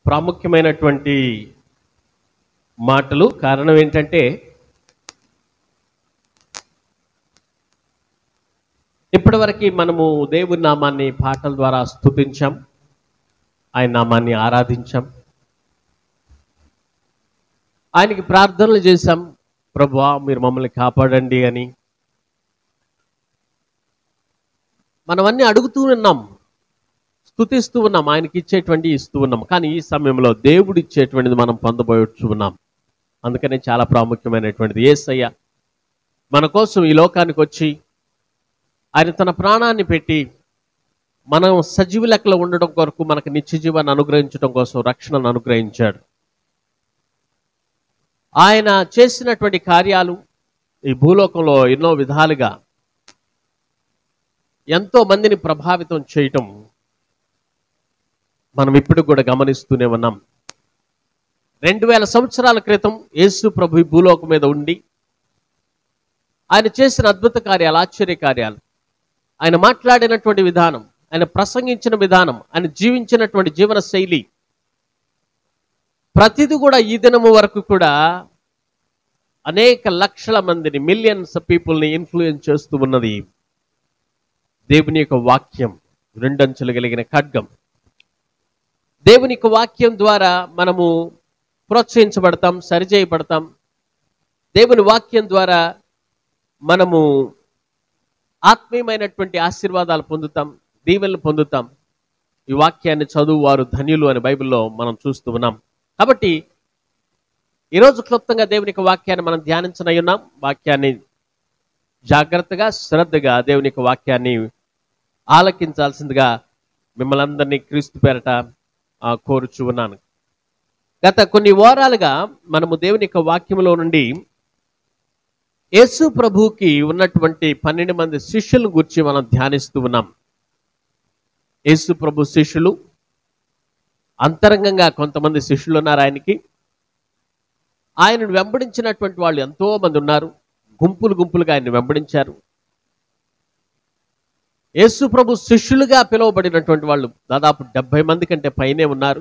ప్రాముఖ్యమైనటువంటి మాటలు కారణం ఏంటంటే ఇప్పటివరకు మనము దేవుని నామాన్ని పాటల ద్వారా స్తుతించాం ఆయన నామాన్ని ఆరాధించాం ఆయనకి ప్రార్థనలు చేశాం ప్రభువా మీరు మమ్మల్ని కాపాడండి అని మనం అన్ని అడుగుతూ ఉన్నాం స్తుతిస్తూ ఉన్నాం ఆయనకి ఇచ్చేటువంటి ఇస్తూ ఉన్నాం కానీ ఈ సమయంలో దేవుడు ఇచ్చేటువంటిది మనం పొందబోయొచ్చు ఉన్నాం అందుకనే చాలా ప్రాముఖ్యమైనటువంటిది ఏసయ్య మన కోసం ఈ లోకానికి వచ్చి ఆయన తన ప్రాణాన్ని పెట్టి మనం సజీవ లెక్కలో ఉండడం కొరకు మనకు నిత్య జీవాన్ని అనుగ్రహించడం కోసం రక్షణను అనుగ్రహించాడు ఆయన చేసినటువంటి కార్యాలు ఈ భూలోకంలో ఎన్నో విధాలుగా ఎంతో మందిని ప్రభావితం చేయటం మనం ఇప్పుడు కూడా గమనిస్తూనే ఉన్నాం రెండు వేల సంవత్సరాల క్రితం యేసు ప్రభు ఈ భూలోకం మీద ఉండి ఆయన చేసిన అద్భుత కార్యాలు ఆశ్చర్య కార్యాలు ఆయన మాట్లాడినటువంటి విధానం ఆయన ప్రసంగించిన విధానం ఆయన జీవించినటువంటి జీవన శైలి ప్రతిది కూడా ఈ దినము వరకు కూడా అనేక లక్షల మందిని మిలియన్స్ పీపుల్ని ఇన్ఫ్లుయెన్స్ చేస్తూ ఉన్నది దేవుని యొక్క వాక్యం రెండంచులు కలిగిన ఖడ్గం దేవుని యొక్క వాక్యం ద్వారా మనము ప్రోత్సహించబడతాం సరిచేయబడతాం దేవుని వాక్యం ద్వారా మనము ఆత్మీయమైనటువంటి ఆశీర్వాదాలు పొందుతాం దీవెనలు పొందుతాం ఈ వాక్యాన్ని చదువు వారు ధన్యులు అని బైబిల్లో మనం చూస్తూ ఉన్నాం కాబట్టి ఈరోజు క్లుప్తంగా దేవుని యొక్క వాక్యాన్ని మనం ధ్యానించనై ఉన్నాం వాక్యాన్ని జాగ్రత్తగా శ్రద్ధగా దేవుని యొక్క వాక్యాన్ని ఆలకించాల్సిందిగా మిమ్మల్ని అందరినీ క్రీస్తు పేరట ఆ, కోరుచు ఉన్నాను గత కొన్ని వారాలుగా మనము దేవుని యొక్క వాక్యములో నుండి యేసు ప్రభువుకి ఉన్నటువంటి పన్నెండు మంది శిష్యులను గురించి మనం ధ్యానిస్తూ ఉన్నాం యేసు ప్రభు శిష్యులు అంతరంగంగా కొంతమంది శిష్యులు ఉన్నారు ఆయనకి ఆయనను వెంబడించినటువంటి వాళ్ళు ఎంతో మంది ఉన్నారు గుంపులు గుంపులుగా ఆయన్ని వెంబడించారు యేసు ప్రభు శిష్యులుగా పిలువబడినటువంటి వాళ్ళు దాదాపు డెబ్బై మంది కంటే పైనే ఉన్నారు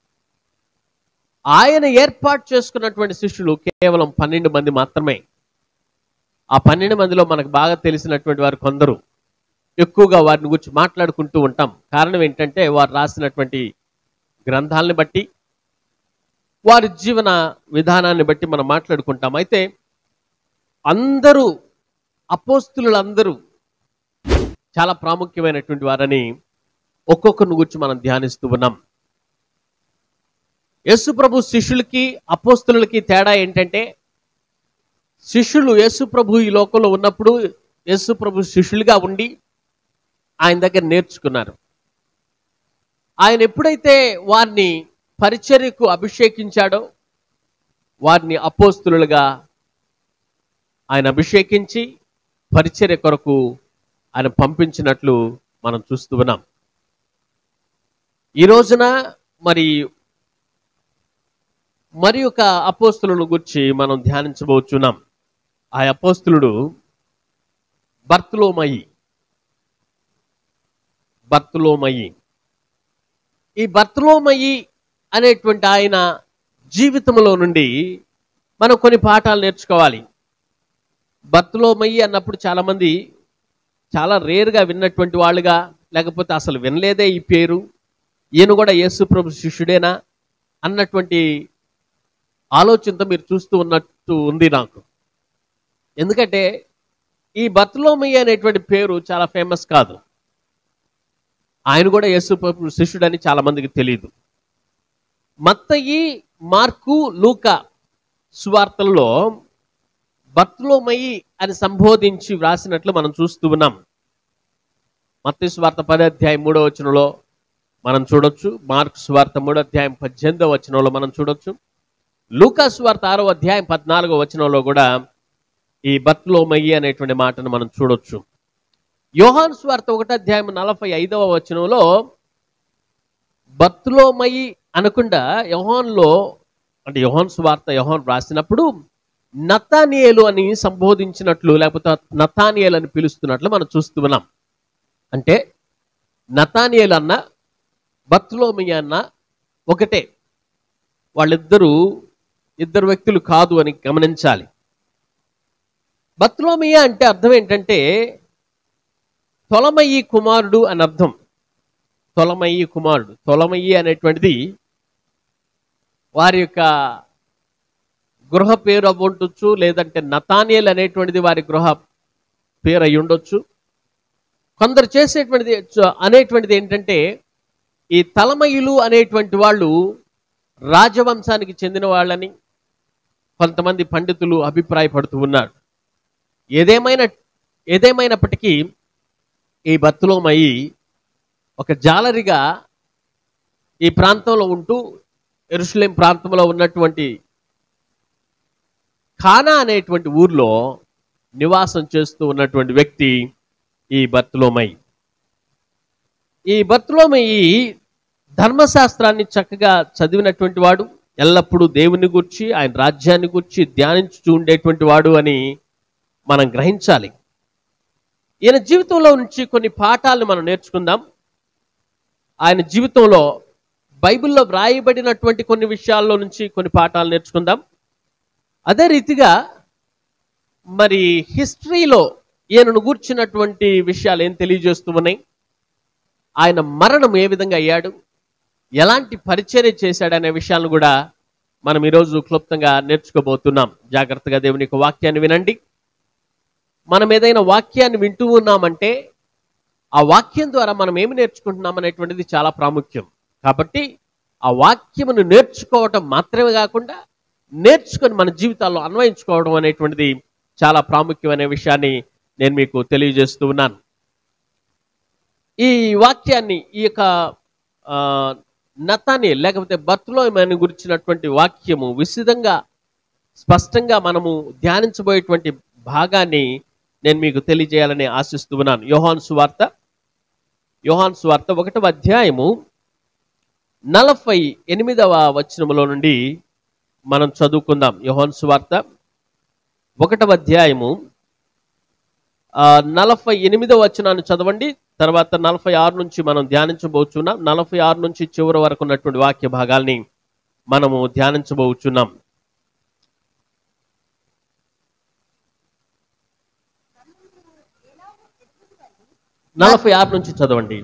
ఆయన ఏర్పాటు చేసుకున్నటువంటి శిష్యులు కేవలం పన్నెండు మంది మాత్రమే ఆ పన్నెండు మందిలో మనకు బాగా తెలిసినటువంటి వారు కొందరు ఎక్కువగా వారిని గురించి మాట్లాడుకుంటూ ఉంటాం కారణం ఏంటంటే వారు రాసినటువంటి గ్రంథాలని బట్టి వారి జీవన విధానాన్ని బట్టి మనం మాట్లాడుకుంటాం అయితే అందరూ అపోస్తులందరూ చాలా ప్రాముఖ్యమైనటువంటి వారని ఒక్కొక్కరిని గురించి మనం ధ్యానిస్తూ ఉన్నాం యేసు ప్రభు శిష్యులకి అపోస్తులకి తేడా ఏంటంటే శిష్యులు యేసు ప్రభు ఈ లోకంలో ఉన్నప్పుడు యేసు ప్రభు శిష్యులుగా ఉండి ఆయన దగ్గర నేర్చుకున్నారు ఆయన ఎప్పుడైతే వారిని పరిచర్యకు అభిషేకించాడో వారిని అపోస్తులుగా ఆయన అభిషేకించి పరిచర్య కొరకు ఆయన పంపించినట్లు మనం చూస్తూ ఉన్నాం ఈ రోజున మరి మరి ఒక అపోస్తులను గురించి మనం ధ్యానించబోచున్నాం ఆ అపోస్తులుడు బర్తులోమయి బర్తులోమయి ఈ బర్తులోమయి అనేటువంటి ఆయన జీవితంలో నుండి మనం కొన్ని పాఠాలు నేర్చుకోవాలి బర్తులోమయి అన్నప్పుడు చాలామంది చాలా రేరుగా విన్నటువంటి వాళ్ళుగా లేకపోతే అసలు వినలేదే ఈ పేరు ఈయన కూడా యేసు ప్రభు శిష్యుడేనా అన్నటువంటి ఆలోచనతో మీరు చూస్తూ ఉన్నట్టు ఉంది నాకు ఎందుకంటే ఈ బర్తులోమయ్య అనేటువంటి పేరు చాలా ఫేమస్ కాదు ఆయన కూడా యేసు ప్రభు శిష్యుడని చాలా మందికి తెలియదు మత్తయి మార్కు లూకా సువార్తల్లో బర్తులోమయి అని సంబోధించి వ్రాసినట్లు మనం చూస్తూ ఉన్నాం మత్తయి సువార్త పది అధ్యాయం మూడో వచనంలో మనం చూడొచ్చు మార్క్ సువార్త మూడో అధ్యాయం పద్దెనిమిదో వచనంలో మనం చూడొచ్చు లూకా సువార్త ఆరో అధ్యాయం పద్నాలుగో వచనంలో కూడా ఈ బర్తులోమయి అనేటువంటి మాటను మనం చూడొచ్చు యోహాన్ స్వార్త ఒకటో అధ్యాయం నలభై ఐదవ వచనంలో బర్తులోమయి అనకుండా యోహాన్లో అంటే యోహాన్ స్వార్త యోహాన్ రాసినప్పుడు నతానియేలు అని సంబోధించినట్లు లేకపోతే నతానియేలు అని పిలుస్తున్నట్లు మనం చూస్తూ ఉన్నాం అంటే నతానియేలు అన్న బర్తులోమయి అన్న ఒకటే వాళ్ళిద్దరూ ఇద్దరు వ్యక్తులు కాదు అని గమనించాలి బత్లోమియా అంటే అర్థం ఏంటంటే తొలమయ్యి కుమారుడు అని అర్థం తొలమయ్యి కుమారుడు తొలమయ్యి అనేటువంటిది వారి యొక్క గృహ పేరు అవ్వండొచ్చు లేదంటే నతానియల్ అనేటువంటిది వారి గృహ పేరు అయి ఉండొచ్చు కొందరు చేసేటువంటిది చ- అనేటువంటిది ఏంటంటే ఈ తలమయులు అనేటువంటి వాళ్ళు రాజవంశానికి చెందిన వాళ్ళని కొంతమంది పండితులు అభిప్రాయపడుతూ ఉన్నారు ఏదేమైనా ఏదేమైనప్పటికీ ఈ బత్తులోమయి ఒక జాలరిగా ఈ ప్రాంతంలో ఉంటూ ఎరుసలేం ప్రాంతంలో ఉన్నటువంటి ఖానా అనేటువంటి ఊర్లో నివాసం చేస్తూ ఉన్నటువంటి వ్యక్తి ఈ బర్తులోమై ఈ బర్తులోమయి ధర్మశాస్త్రాన్ని చక్కగా చదివినటువంటి వాడు ఎల్లప్పుడూ దేవుని గురించి ఆయన రాజ్యాన్ని గురించి ధ్యానించుతూ ఉండేటువంటి వాడు అని మనం గ్రహించాలి ఈయన జీవితంలో నుంచి కొన్ని పాఠాలను మనం నేర్చుకుందాం ఆయన జీవితంలో బైబిల్లో వ్రాయబడినటువంటి కొన్ని విషయాల్లో నుంచి కొన్ని పాఠాలు నేర్చుకుందాం అదే రీతిగా మరి హిస్టరీలో ఈయనను గూర్చినటువంటి విషయాలు ఏం తెలియజేస్తూ ఉన్నాయి ఆయన మరణం ఏ విధంగా అయ్యాడు ఎలాంటి పరిచర్య చేశాడనే విషయాలను కూడా మనం ఈరోజు క్లుప్తంగా నేర్చుకోబోతున్నాం జాగ్రత్తగా దేవుని యొక్క వాక్యాన్ని వినండి మనం ఏదైనా వాక్యాన్ని వింటూ ఉన్నామంటే ఆ వాక్యం ద్వారా మనం ఏమి నేర్చుకుంటున్నాం అనేటువంటిది చాలా ప్రాముఖ్యం కాబట్టి ఆ వాక్యమును నేర్చుకోవటం మాత్రమే కాకుండా నేర్చుకొని మన జీవితాల్లో అన్వయించుకోవడం అనేటువంటిది చాలా ప్రాముఖ్యమైన విషయాన్ని నేను మీకు తెలియజేస్తూ ఉన్నాను ఈ వాక్యాన్ని ఈ యొక్క ఆ, నతాని లేకపోతే బర్త్లో మన గురించినటువంటి వాక్యము విశదంగా స్పష్టంగా మనము ధ్యానించబోయేటువంటి భాగాన్ని నేను మీకు తెలియజేయాలని ఆశిస్తూ ఉన్నాను యోహాన్ సువార్త యోహాన్ సువార్త ఒకటవ అధ్యాయము నలభై ఎనిమిదవ వచనములో నుండి మనం చదువుకుందాం యోహాన్ సువార్త ఒకటవ అధ్యాయము ఆ, నలభై ఎనిమిదవ వచనాన్ని చదవండి తర్వాత నలభై ఆరు నుంచి మనం ధ్యానించబోచున్నాం నలభై ఆరు నుంచి చివరి వరకు ఉన్నటువంటి వాక్య భాగాల్ని మనము ధ్యానించబోచున్నాం నలభై ఆరు నుంచి చదవండి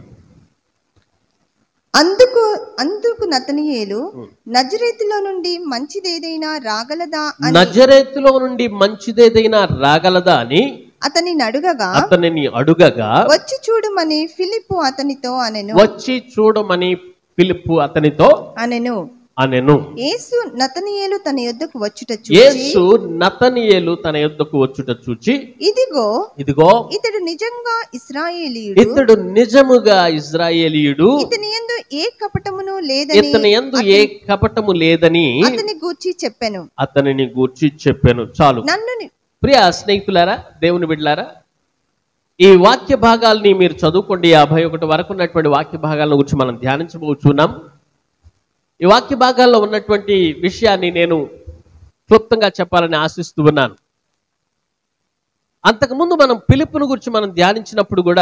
అందుకు అందుకు నతనియేలు నజరేతులో నుండి మంచిదేదైనా రాగలదా అని నజరేతులో నుండి మంచిదేదైనా రాగలదా అని అతని అడుగగా అతనిని అడుగగా వచ్చి చూడమని ఫిలిప్పు అతనితో అనెను వచ్చి చూడమని పిలుపు అతనితో అనెను అనెను యేసు నతనియేలు తన యొద్దకు వచ్చుట చూచి యేసు నతనియేలు తన యొద్దకు వచ్చుట చూచి ఇదిగో ఇదిగో ఇతడు నిజంగా ఇస్రాయేలీయుడు ఇతడు నిజముగా ఇజ్రాయేలీయుడు ఇతని యందు ఏ కపటమును లేదని ఇతని యందు ఏ కపటము లేదని అతని గూర్చి చెప్పెను అతనిని గూర్చి చెప్పాను చాలు నన్ను ని- ప్రియ స్నేహితులారా దేవుని బిడ్డలారా ఈ వాక్య భాగాల్ని మీరు చదువుకోండి యాభై ఒకటి వరకు ఉన్నటువంటి వాక్య భాగాలను గురించి మనం ధ్యానించబోచున్నాం ఈ వాక్య భాగాల్లో ఉన్నటువంటి విషయాన్ని నేను క్లుప్తంగా చెప్పాలని ఆశిస్తూ ఉన్నాను అంతకుముందు మనం పిలుపును గురించి మనం ధ్యానించినప్పుడు కూడా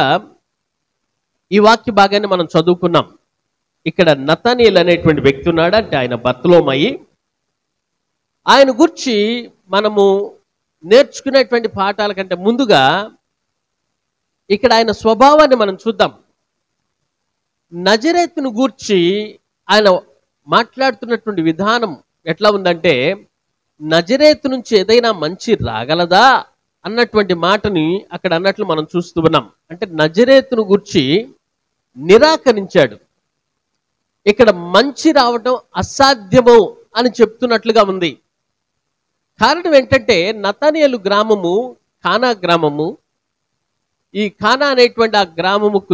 ఈ వాక్య భాగాన్ని మనం చదువుకున్నాం ఇక్కడ నతనీల్ అనేటువంటి వ్యక్తి ఉన్నాడు అంటే ఆయన బర్తలోమయ్యి ఆయన గురించి మనము నేర్చుకునేటువంటి పాఠాల కంటే ముందుగా ఇక్కడ ఆయన స్వభావాన్ని మనం చూద్దాం నజరేతును గూర్చి ఆయన మాట్లాడుతున్నటువంటి విధానం ఎట్లా ఉందంటే నజరేతు నుంచి ఏదైనా మంచి రాగలదా అన్నటువంటి మాటని అక్కడ అన్నట్లు మనం చూస్తూ ఉన్నాం అంటే నజరేతును గూర్చి నిరాకరించాడు ఇక్కడ మంచి రావటం అసాధ్యము అని చెప్తున్నట్లుగా ఉంది కారణం ఏంటంటే నతానియలు గ్రామము కానా గ్రామము ఈ కానా అనేటువంటి ఆ గ్రామముకు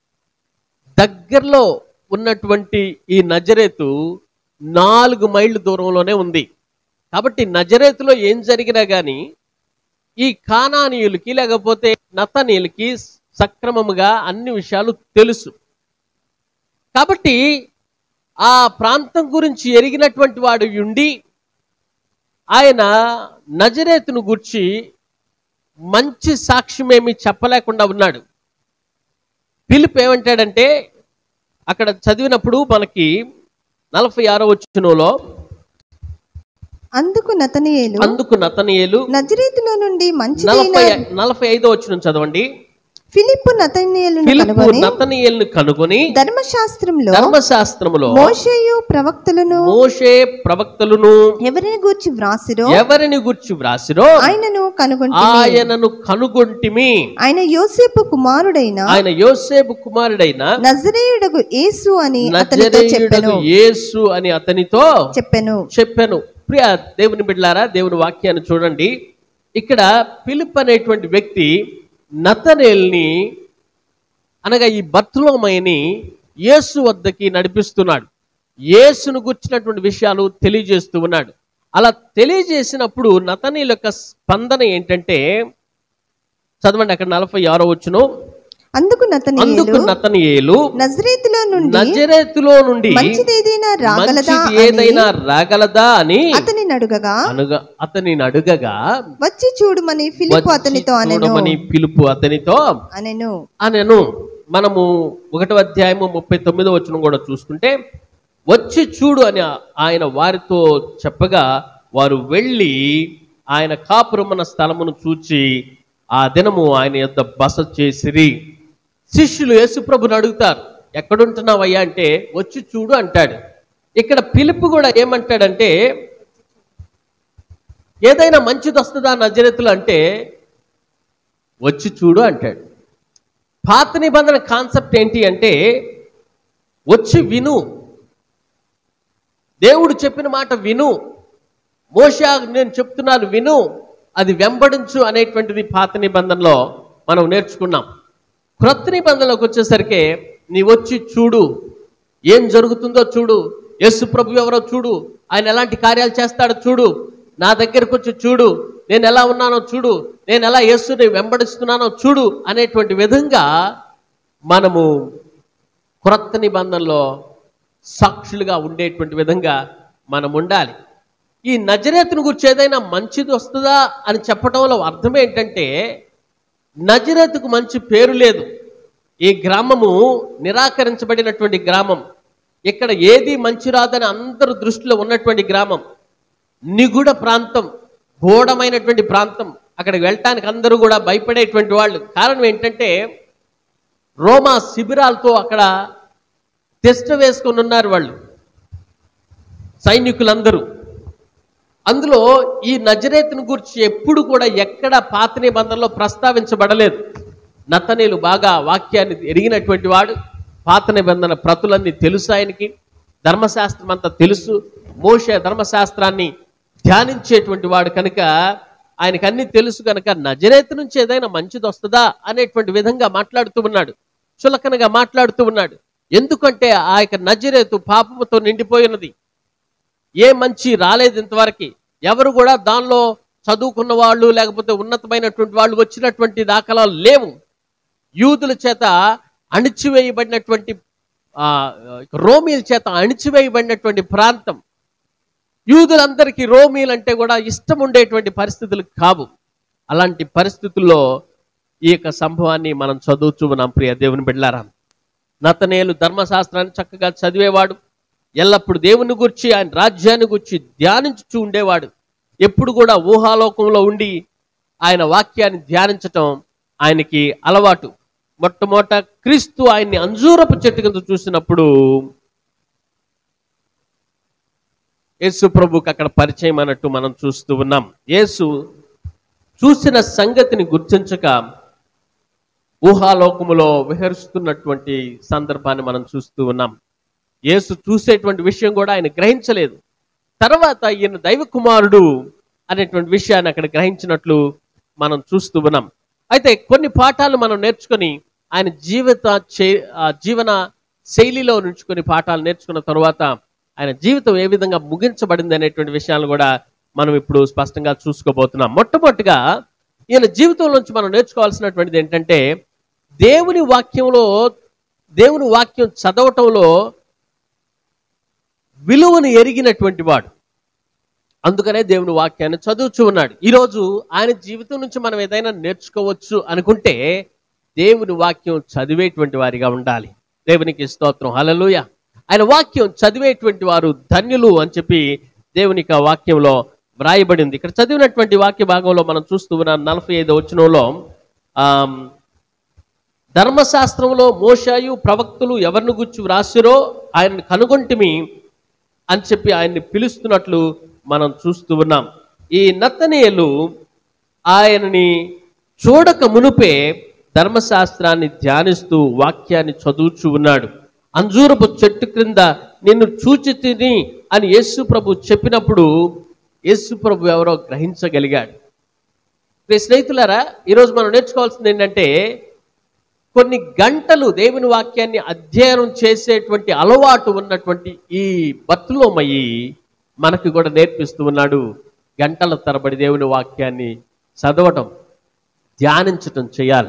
దగ్గరలో ఉన్నటువంటి ఈ నజరేతు నాలుగు మైళ్ళ దూరంలోనే ఉంది కాబట్టి నజరేతులో ఏం జరిగినా కానీ ఈ కానానీయులకి లేకపోతే నతనీయులకి సక్రమముగా అన్ని విషయాలు తెలుసు కాబట్టి ఆ ప్రాంతం గురించి ఎరిగినటువంటి వాడు ఉండి ఆయన నజరేతును గూర్చి మంచి సాక్ష్యమేమి చెప్పలేకుండా ఉన్నాడు పిలుపు ఏమంటాడంటే అక్కడ చదివినప్పుడు మనకి నలభై ఆరో వచ్చినలో అందుకు నతనియేలు అందుకు నతనియేలు నజరీతులో నుండి మంచిదైన నలభై నలభై ఐదో వచ్చిన చదవండి ఫిలిప్పు నతనియేలును ఫిలిప్పు కనుగొని నతనియేలును కనుగొని ధర్మశాస్త్రంలో ధర్మశాస్త్రములో మోషేయు ప్రవక్తలను మోషే ప్రవక్తలను ఎవరిని గూర్చి వ్రాసిరో ఎవరిని గుర్చి వ్రాసిరో ఆయనను కనుగొంటి ఆయనను కనుగొంటిమి ఆయన యోసేపు కుమారుడైన ఆయన యోసేపు కుమారుడైన నజరేయుడగు యేసు అని అతనితో నజరేయుడగు చెప్పెను యేసు అని అతనితో చెప్పెను చెప్పాను ప్రియ దేవుని బిడ్డలారా దేవుని వాక్యాన్ని చూడండి ఇక్కడ పిలుపు అనేటువంటి వ్యక్తి నతనేల్ని అనగా ఈ బర్తులోమయని యేసు వద్దకి నడిపిస్తున్నాడు యేసును గుర్చినటువంటి విషయాలు తెలియజేస్తూ ఉన్నాడు అలా తెలియజేసినప్పుడు నతనీల యొక్క స్పందన ఏంటంటే చదవండి అక్కడ నలభై ఆరో వచ్చును అందుకు నతనియేలు అందుకు నతనియేలు నజరేతులో నుండి నజరేతులో నుండి మంచిదేదైనా రాగలదా మంచిది ఏదైనా రాగలదా అని అతని అడుగగా అనుగ అతనిని అడుగగా వచ్చి చూడుమని ఫిలిప్పు వచ్చి అతనితో అనెను చూడమని పిలుపు అతనితో అనెను అనెను మనము ఒకటో అధ్యాయము ముప్పై తొమ్మిదో వచ్చిన కూడా చూసుకుంటే వచ్చి చూడు అని ఆయన వారితో చెప్పగా వారు వెళ్ళి ఆయన కాపురమున్న స్థలమును చూచి ఆ దినము ఆయన యొద్ద బస చేసిరి శిష్యులు యేసుప్రభుని అడుగుతారు ఎక్కడుంటున్నావయ్యా అంటే వచ్చి చూడు అంటాడు ఇక్కడ పిలుపు కూడా ఏమంటాడంటే ఏదైనా మంచిది వస్తుందా నజరెతులు అంటే వచ్చి చూడు అంటాడు పాత నిబంధన కాన్సెప్ట్ ఏంటి అంటే వచ్చి విను దేవుడు చెప్పిన మాట విను మోషా నేను చెప్తున్నాను విను అది వెంబడించు అనేటువంటిది పాత నిబంధనలో మనం నేర్చుకున్నాం క్రొత్త నిబంధనలోకి వచ్చేసరికి నీ వచ్చి చూడు ఏం జరుగుతుందో చూడు యేసు ప్రభు ఎవరో చూడు ఆయన ఎలాంటి కార్యాలు చేస్తాడో చూడు నా దగ్గరకు వచ్చి చూడు నేను ఎలా ఉన్నానో చూడు నేను ఎలా యేసుని వెంబడిస్తున్నానో చూడు అనేటువంటి విధంగా మనము క్రొత్త నిబంధనలో సాక్షులుగా ఉండేటువంటి విధంగా మనం ఉండాలి ఈ నజరేతుని గురించి ఏదైనా మంచిది వస్తుందా అని చెప్పడంలో అర్థం ఏంటంటే నజరేతుకు మంచి పేరు లేదు ఈ గ్రామము నిరాకరించబడినటువంటి గ్రామం ఇక్కడ ఏది మంచి రాదని అందరు దృష్టిలో ఉన్నటువంటి గ్రామం నిగుడ ప్రాంతం ఘోరమైనటువంటి ప్రాంతం అక్కడికి వెళ్ళటానికి అందరూ కూడా భయపడేటువంటి వాళ్ళు కారణం ఏంటంటే రోమా శిబిరాలతో అక్కడ టెస్ట్ వేసుకొని ఉన్నారు వాళ్ళు సైనికులందరూ అందులో ఈ నజరేతుని గురించి ఎప్పుడు కూడా ఎక్కడ పాత నిబంధనలో ప్రస్తావించబడలేదు నతనేలు బాగా వాక్యాన్ని ఎరిగినటువంటి వాడు పాత నిబంధన ప్రతులన్నీ తెలుసు ఆయనకి ధర్మశాస్త్రం అంతా తెలుసు మోషే ధర్మశాస్త్రాన్ని ధ్యానించేటువంటి వాడు కనుక ఆయనకు అన్ని తెలుసు కనుక నజరేతు నుంచి ఏదైనా మంచిది వస్తుందా అనేటువంటి విధంగా మాట్లాడుతూ ఉన్నాడు చులకనగా మాట్లాడుతూ ఉన్నాడు ఎందుకంటే ఆ యొక్క నజరేతు పాపముతో నిండిపోయినది ఏ మంచి రాలేదు ఇంతవరకు ఎవరు కూడా దానిలో చదువుకున్న వాళ్ళు లేకపోతే ఉన్నతమైనటువంటి వాళ్ళు వచ్చినటువంటి దాఖలాలు లేవు యూదుల చేత అణిచివేయబడినటువంటి ఆ, రోమీల చేత అణిచివేయబడినటువంటి ప్రాంతం యూదులందరికీ రోమీలు అంటే కూడా ఇష్టం ఉండేటువంటి పరిస్థితులు కావు అలాంటి పరిస్థితుల్లో ఈ యొక్క సంభవాన్ని మనం చదువుచూ ఉన్నాం ప్రియ దేవుని బిడ్డారా నతనేలు ధర్మశాస్త్రాన్ని చక్కగా చదివేవాడు ఎల్లప్పుడు దేవుని గురించి ఆయన రాజ్యాన్ని గురించి ధ్యానించుచూ ఉండేవాడు ఎప్పుడు కూడా ఊహాలోకంలో ఉండి ఆయన వాక్యాన్ని ధ్యానించటం ఆయనకి అలవాటు మొట్టమొదట క్రీస్తు ఆయన్ని అంజూరపు చెట్టు కింద చూసినప్పుడు యేసు ప్రభుకి అక్కడ పరిచయం అన్నట్టు మనం చూస్తూ ఉన్నాం యేసు చూసిన సంగతిని గుర్తించక ఊహాలోకములో విహరిస్తున్నటువంటి సందర్భాన్ని మనం చూస్తూ ఉన్నాం యేసు చూసేటువంటి విషయం కూడా ఆయన గ్రహించలేదు తర్వాత ఈయన దైవ కుమారుడు అనేటువంటి విషయాన్ని అక్కడ గ్రహించినట్లు మనం చూస్తూ ఉన్నాం అయితే కొన్ని పాఠాలు మనం నేర్చుకొని ఆయన జీవిత చే- ఆ జీవన శైలిలో నుంచి కొన్ని పాఠాలు నేర్చుకున్న తర్వాత ఆయన జీవితం ఏ విధంగా ముగించబడింది అనేటువంటి విషయాలు కూడా మనం ఇప్పుడు స్పష్టంగా చూసుకోబోతున్నాం మొట్టమొదటిగా ఈయన జీవితంలోంచి మనం నేర్చుకోవాల్సినటువంటిది ఏంటంటే దేవుని వాక్యంలో దేవుని వాక్యం చదవటంలో విలువను ఎరిగినటువంటి వాడు అందుకనే దేవుని వాక్యాన్ని చదువుచూ ఉన్నాడు ఈరోజు ఆయన జీవితం నుంచి మనం ఏదైనా నేర్చుకోవచ్చు అనుకుంటే దేవుని వాక్యం చదివేటువంటి వారిగా ఉండాలి దేవునికి స్తోత్రం హల్లెలూయా ఆయన వాక్యం చదివేటువంటి వారు ధన్యులు అని చెప్పి దేవుని యొక్క వాక్యంలో వ్రాయబడింది ఇక్కడ చదివినటువంటి వాక్య భాగంలో మనం చూస్తూ ఉన్నాం నలభై ఐదు వచనంలో ఆమ్, ధర్మశాస్త్రంలో మోషాయు ప్రవక్తులు ఎవరిని గుర్చి వ్రాసిరో ఆయనను కనుగొంటిమి అని చెప్పి ఆయన్ని పిలుస్తున్నట్లు మనం చూస్తూ ఉన్నాం ఈ నత్తనీయులు ఆయనని చూడక మునుపే ధర్మశాస్త్రాన్ని ధ్యానిస్తూ వాక్యాన్ని చదువుచూ ఉన్నాడు అంజూరపు చెట్టు క్రింద నిన్ను చూచి తిని అని యేసు ప్రభు చెప్పినప్పుడు యేసు ప్రభు ఎవరో గ్రహించగలిగాడు ప్రియ స్నేహితులారా ఈరోజు మనం నేర్చుకోవాల్సింది ఏంటంటే కొన్ని గంటలు దేవుని వాక్యాన్ని అధ్యయనం చేసేటువంటి అలవాటు ఉన్నటువంటి ఈ బతులోమయ్యి మనకు కూడా నేర్పిస్తూ ఉన్నాడు గంటల తరబడి దేవుని వాక్యాన్ని చదవటం ధ్యానించటం చేయాలి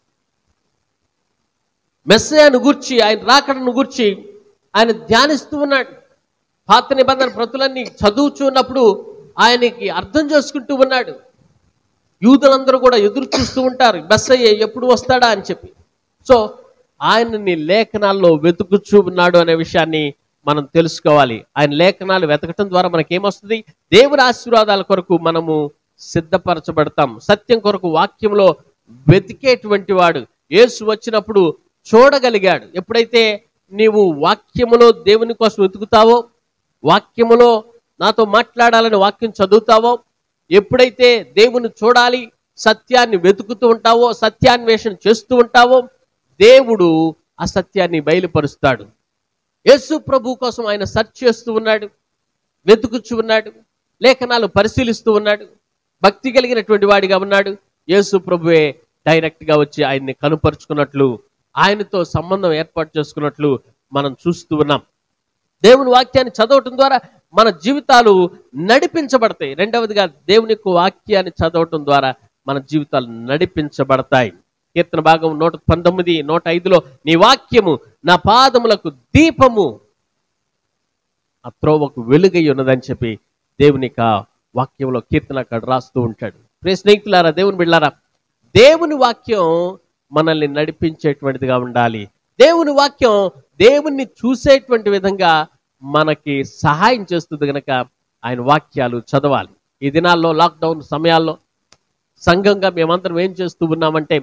మెస్సయాను గూర్చి ఆయన రాకడను గూర్చి ఆయన ధ్యానిస్తూ ఉన్నాడు పాత నిబంధన ప్రతులన్నీ చదువుచూ ఉన్నప్పుడు ఆయనకి అర్థం చేసుకుంటూ ఉన్నాడు యూదులందరూ కూడా ఎదురు చూస్తూ ఉంటారు బస్సయ్య ఎప్పుడు వస్తాడా అని చెప్పి సో ఆయనని లేఖనాల్లో వెతుకుచూ ఉన్నాడు అనే విషయాన్ని మనం తెలుసుకోవాలి ఆయన లేఖనాలు వెతకటం ద్వారా మనకేమొస్తుంది దేవుని ఆశీర్వాదాల కొరకు మనము సిద్ధపరచబడతాం సత్యం కొరకు వాక్యంలో వెతికేటువంటి వాడు యేసు వచ్చినప్పుడు చూడగలిగాడు ఎప్పుడైతే నీవు వాక్యములో దేవుని కోసం వెతుకుతావో వాక్యములో నాతో మాట్లాడాలని వాక్యం చదువుతావో ఎప్పుడైతే దేవుని చూడాలి సత్యాన్ని వెతుకుతూ ఉంటావో సత్యాన్వేషణ చేస్తూ ఉంటావో దేవుడు ఆ సత్యాన్ని బయలుపరుస్తాడు యేసు ప్రభు కోసం ఆయన సెర్చ్ చేస్తూ ఉన్నాడు వెతుకుచూ ఉన్నాడు లేఖనాలు పరిశీలిస్తూ ఉన్నాడు భక్తి కలిగినటువంటి వాడిగా ఉన్నాడు యేసు ప్రభువే డైరెక్ట్గా వచ్చి ఆయన్ని కనుపరుచుకున్నట్లు ఆయనతో సంబంధం ఏర్పాటు చేసుకున్నట్లు మనం చూస్తూ ఉన్నాం దేవుని వాక్యాన్ని చదవటం ద్వారా మన జీవితాలు నడిపించబడతాయి రెండవదిగా దేవుని యొక్క వాక్యాన్ని చదవటం ద్వారా మన జీవితాలు నడిపించబడతాయి కీర్తన భాగం నూట పంతొమ్మిది నూట ఐదులో నీ వాక్యము నా పాదములకు దీపము ఆ త్రోవకు వెలుగై ఉన్నదని చెప్పి దేవుని యొక్క వాక్యంలో కీర్తన అక్కడ రాస్తూ ఉంటాడు ప్రియ స్నేహితులారా దేవుని బిళ్ళారా దేవుని వాక్యం మనల్ని నడిపించేటువంటిదిగా ఉండాలి దేవుని వాక్యం దేవుణ్ణి చూసేటువంటి విధంగా మనకి సహాయం చేస్తుంది కనుక ఆయన వాక్యాలు చదవాలి ఈ దినాల్లో లాక్డౌన్ సమయాల్లో సంఘంగా మేమందరం ఏం చేస్తూ ఉన్నామంటే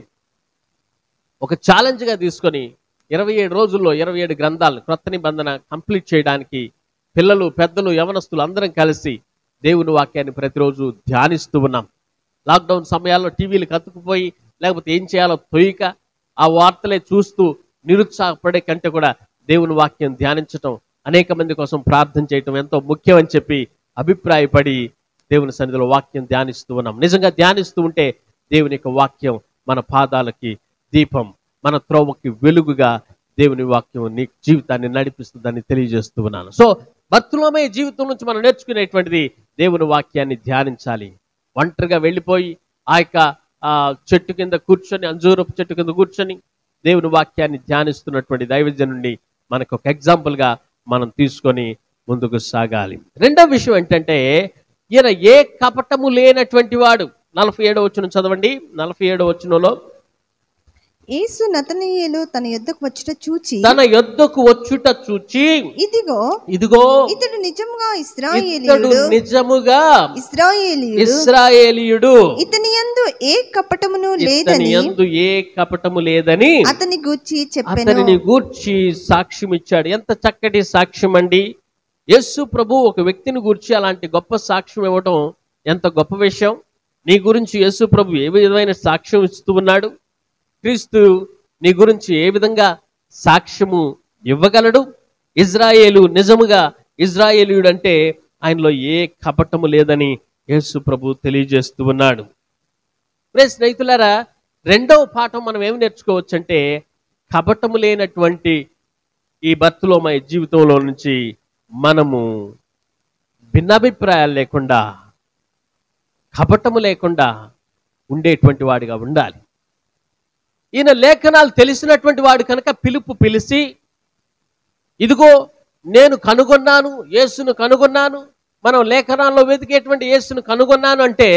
ఒక ఛాలెంజ్గా తీసుకొని ఇరవై ఏడు రోజుల్లో ఇరవై ఏడు గ్రంథాలను క్రొత్త నిబంధన కంప్లీట్ చేయడానికి పిల్లలు పెద్దలు యవనస్తులు అందరం కలిసి దేవుని వాక్యాన్ని ప్రతిరోజు ధ్యానిస్తూ ఉన్నాం లాక్డౌన్ సమయాల్లో టీవీలు కత్తుకుపోయి లేకపోతే ఏం చేయాలో తొయ్యక ఆ వార్తలే చూస్తూ నిరుత్సాహపడే కంటే కూడా దేవుని వాక్యం ధ్యానించటం అనేక మంది కోసం ప్రార్థన చేయటం ఎంతో ముఖ్యమని చెప్పి అభిప్రాయపడి దేవుని సన్నిధిలో వాక్యం ధ్యానిస్తూ ఉన్నాం నిజంగా ధ్యానిస్తూ ఉంటే దేవుని యొక్క వాక్యం మన పాదాలకి దీపం మన త్రోవకి వెలుగుగా దేవుని వాక్యం నీ జీవితాన్ని నడిపిస్తుందని తెలియజేస్తూ ఉన్నాను సో భక్తులమే జీవితం నుంచి మనం నేర్చుకునేటువంటిది దేవుని వాక్యాన్ని ధ్యానించాలి ఒంటరిగా వెళ్ళిపోయి ఆ యొక్క ఆ, చెట్టు కింద కూర్చొని అంజూరపు చెట్టు కింద కూర్చొని దేవుని వాక్యాన్ని ధ్యానిస్తున్నటువంటి దైవజనుడిని మనకు ఒక example గా మనం తీసుకొని ముందుకు సాగాలి రెండో విషయం ఏంటంటే ఈయన ఏ కపటము లేనటువంటి వాడు నలభై ఏడో వచ్చిన చదవండి నలభై ఏడో వచ్చినలో యేసు నతనీయులు తన యొద్దకు వచ్చుట చూచి తన యొద్దకు వచ్చుట చూచి ఇదిగో ఇదిగో ఇతడు నిజముగా ఇతడు ఇస్రాయేలీయుడు నిజముగా ఇస్రాయేలీయుడు ఇస్రాయేలీయుడు ఇతని యందు ఏ కపటమును ఇతని లేదని యందు ఏ కపటము లేదని అతని గూర్చి చెప్పెను అతనిని గూర్చి సాక్ష్యం ఇచ్చాడు ఎంత చక్కటి సాక్ష్యం అండి యేసు ప్రభు ఒక వ్యక్తిని గూర్చి అలాంటి గొప్ప సాక్ష్యం ఇవ్వటం ఎంత గొప్ప విషయం నీ గురించి యేసు ప్రభు ఏ విధమైన సాక్ష్యం ఇస్తూ ఉన్నాడు క్రీస్తు నీ గురించి ఏ విధంగా సాక్ష్యము ఇవ్వగలడు ఇజ్రాయేలు నిజముగా ఇజ్రాయేలీయుడు అంటే ఆయనలో ఏ కపటము లేదని యేసు ప్రభు తెలియజేస్తూ ఉన్నాడు ప్రే స్నేహితులారా రెండవ పాఠం మనం ఏమి నేర్చుకోవచ్చు అంటే కపటము లేనటువంటి ఈ భర్తలోమయ జీవితంలో నుంచి మనము భిన్నాభిప్రాయాలు లేకుండా కపటము లేకుండా ఉండేటువంటి వాడిగా ఉండాలి ఈయన లేఖనాలు తెలిసినటువంటి వాడు కనుక పిలుపు పిలిచి ఇదిగో నేను కనుగొన్నాను యేసును కనుగొన్నాను మనం లేఖనాల్లో వెతికేటువంటి యేసును కనుగొన్నాను అంటే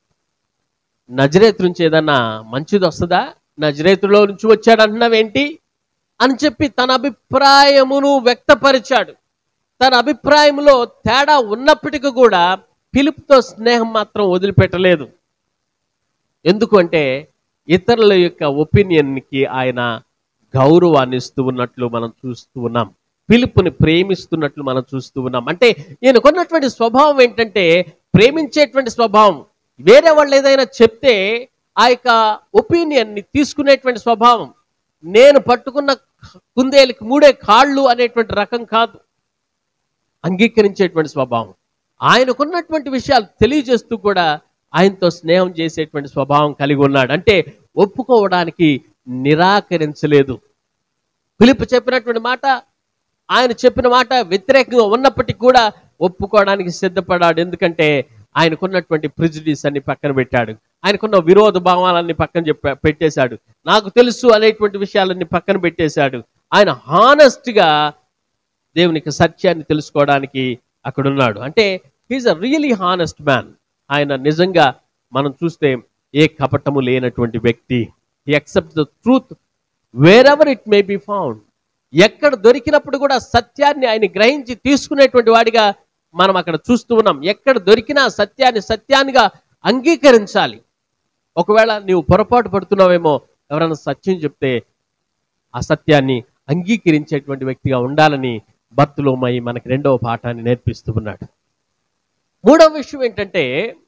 నజరేతు నుంచి ఏదన్నా మంచిది వస్తుందా నజరేతులో నుంచి వచ్చాడు అంటున్నావేంటి అని చెప్పి తన అభిప్రాయమును వ్యక్తపరిచాడు తన అభిప్రాయంలో తేడా ఉన్నప్పటికీ కూడా పిలుపుతో స్నేహం మాత్రం వదిలిపెట్టలేదు ఎందుకు అంటే ఇతరుల యొక్క ఒపీనియన్కి ఆయన గౌరవాన్ని ఇస్తూ ఉన్నట్లు మనం చూస్తూ ఉన్నాం పిలుపుని ప్రేమిస్తున్నట్లు మనం చూస్తూ ఉన్నాం అంటే ఈయనకున్నటువంటి స్వభావం ఏంటంటే ప్రేమించేటువంటి స్వభావం వేరే వాళ్ళు ఏదైనా చెప్తే ఆ యొక్క ఒపీనియన్ని తీసుకునేటువంటి స్వభావం నేను పట్టుకున్న కుందేలకి మూడే కాళ్ళు అనేటువంటి రకం కాదు అంగీకరించేటువంటి స్వభావం ఆయనకున్నటువంటి విషయాలు తెలియజేస్తూ కూడా ఆయనతో స్నేహం చేసేటువంటి స్వభావం కలిగి ఉన్నాడు అంటే ఒప్పుకోవడానికి నిరాకరించలేదు పిలుపు చెప్పినటువంటి మాట ఆయన చెప్పిన మాట వ్యతిరేకంగా ఉన్నప్పటికీ కూడా ఒప్పుకోవడానికి సిద్ధపడ్డాడు ఎందుకంటే ఆయనకున్నటువంటి ప్రిజుడీస్ అన్ని పక్కన పెట్టాడు ఆయనకున్న విరోధ భావాలన్నీ పక్కన చెప్ప పెట్టేశాడు నాకు తెలుసు అనేటువంటి విషయాలన్నీ పక్కన పెట్టేశాడు ఆయన హానెస్ట్గా దేవునికి సత్యాన్ని తెలుసుకోవడానికి అక్కడ ఉన్నాడు అంటే he is a really honest man ఆయన నిజంగా మనం చూస్తే ఏ కపటము లేనటువంటి వ్యక్తి he accept the truth wherever it may be found ఎక్కడ దొరికినప్పుడు కూడా సత్యాన్ని ఆయన గ్రహించి తీసుకునేటువంటి వాడిగా మనం అక్కడ చూస్తూ ఉన్నాం ఎక్కడ దొరికినా సత్యాన్ని సత్యాన్నిగా అంగీకరించాలి ఒకవేళ నీవు పొరపాటు పడుతున్నావేమో ఎవరైనా సత్యం చెప్తే ఆ సత్యాన్ని అంగీకరించేటువంటి వ్యక్తిగా ఉండాలని భర్తలోమై మనకి రెండవ పాఠాన్ని నేర్పిస్తూ ఉన్నాడు మూడవ విషయం ఏంటంటే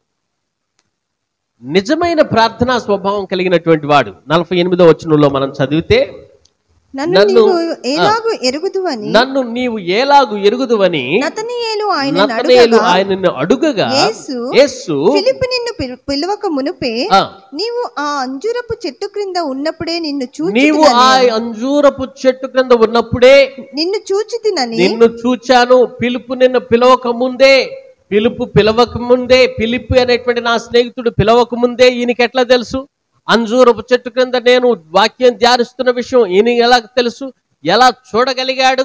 నిజమైన ప్రార్థనా స్వభావం కలిగినటువంటి వాడు నలభై ఎనిమిదో వచనంలో మనం చదివితే నన్ను నన్ను- నీవు ఎలాగూ ఎరుగుదు అని నన్ను నీవు ఏలాగు ఎరుగుదువని నతనీయేలు ఆయన నతనేలు ఆయనను అడుగగా యేసు యేసు ఫిలిప్ నిన్ను పిలు- పిలువక మునుపే ఆ, నీవు ఆ అంజురపు చెట్టు క్రింద ఉన్నప్పుడే నిన్ను నీవు చూచి ఆ అంజూరపు చెట్టు క్రింద ఉన్నప్పుడే నిన్ను చూచితినని నిన్ను చూచాను పిలుపు నిన్ను పిలవక ముందే పిలుపు పిలవక ముందే పిలుపు అనేటువంటి నా స్నేహితుడు పిలవక ముందే ఈయనకి ఎట్లా తెలుసు అంజూరపు చెట్టు క్రింద నేను వాక్యం ధ్యానిస్తున్న విషయం ఈయన ఎలా తెలుసు ఎలా చూడగలిగాడు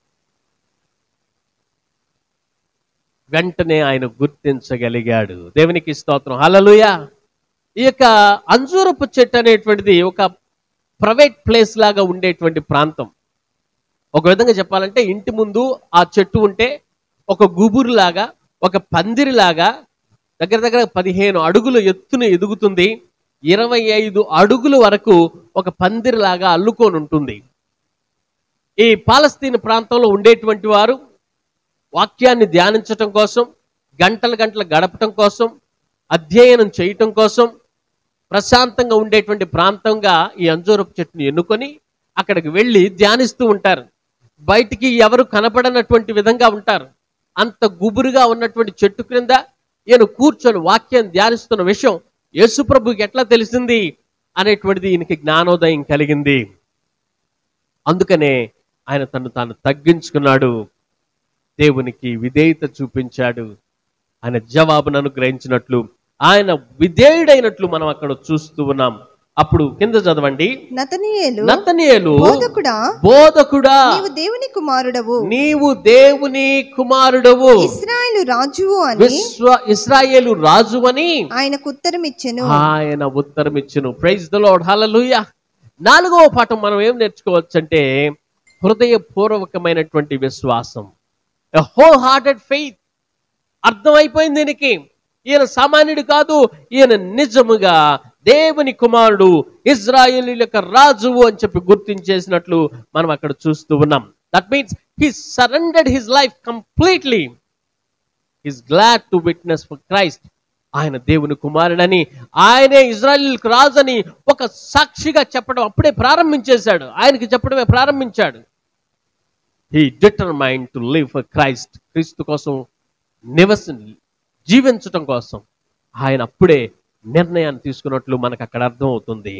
వెంటనే ఆయన గుర్తించగలిగాడు దేవునికి స్తోత్రం హల్లెలూయా ఈ యొక్క అంజూరపు చెట్టు అనేటువంటిది ఒక ప్రైవేట్ ప్లేస్ లాగా ఉండేటువంటి ప్రాంతం ఒక విధంగా చెప్పాలంటే ఇంటి ముందు ఆ చెట్టు ఉంటే ఒక గుబురులాగా ఒక పందిరిలాగా దగ్గర దగ్గర పదిహేను అడుగులు ఎత్తున ఎదుగుతుంది ఇరవై ఐదు అడుగుల వరకు ఒక పందిరిలాగా అల్లుకొని ఉంటుంది ఈ పాలస్తీన్ ప్రాంతంలో ఉండేటువంటి వారు వాక్యాన్ని ధ్యానించటం కోసం గంటలు గంటలు గడపటం కోసం అధ్యయనం చేయటం కోసం ప్రశాంతంగా ఉండేటువంటి ప్రాంతంగా ఈ అంజూరపు చెట్టుని ఎన్నుకొని అక్కడికి వెళ్ళి ధ్యానిస్తూ ఉంటారు బయటికి ఎవరు కనపడనటువంటి విధంగా ఉంటారు అంత గుబురుగా ఉన్నటువంటి చెట్టు క్రింద ఈయన కూర్చొని వాక్యం ధ్యానిస్తున్న విషయం యేసుప్రభుకి ఎట్లా తెలిసింది అనేటువంటిది ఈయనకి జ్ఞానోదయం కలిగింది అందుకనే ఆయన తను తాను తగ్గించుకున్నాడు దేవునికి విధేయత చూపించాడు ఆయన జవాబును అనుగ్రహించినట్లు ఆయన విధేయుడైనట్లు మనం అక్కడ చూస్తూ ఉన్నాం అప్పుడు కింద చదవండి నతనీయేలు నతనియేలు బోధకుడా బోధకుడా నీవు దేవుని కుమారుడవు నీవు దేవుని కుమారుడవు ఇస్రాయేలు రాజువు అని విశ్వ ఇస్రాయేలు రాజువని ఆయనకు ఉత్తరం ఇచ్చెను ఆయన ఉత్తరం ఇచ్చును ప్రైజ్ ద లార్డ్ హల్లెలూయా నాలుగవ పాఠం మనం ఏం నేర్చుకోవచ్చు అంటే హృదయపూర్వకమైనటువంటి విశ్వాసం హోల్ హార్టెడ్ ఫెయిత్ అర్థమైపోయింది దీనికి ఈయన సామాన్యుడు కాదు ఈయన నిజముగా దేవుని కుమారుడు ఇజ్రాయేల్ యొక్క రాజువు అని చెప్పి గుర్తించేసినట్లు మనం అక్కడ చూస్తూ ఉన్నాం that means he surrendered his life completely is glad to witness for Christ ఆయన దేవుని కుమారుడని ఆయనే ఇజ్రాయిల్కి రాజని ఒక సాక్షిగా చెప్పడం అప్పుడే ప్రారంభించేశాడు ఆయనకి చెప్పడమే ప్రారంభించాడు he determined to live for Christ క్రీస్తు కోసం నివస జీవించటం కోసం ఆయన అప్పుడే నిర్ణయాన్ని తీసుకున్నట్లు మనకు అక్కడ అర్థం అవుతుంది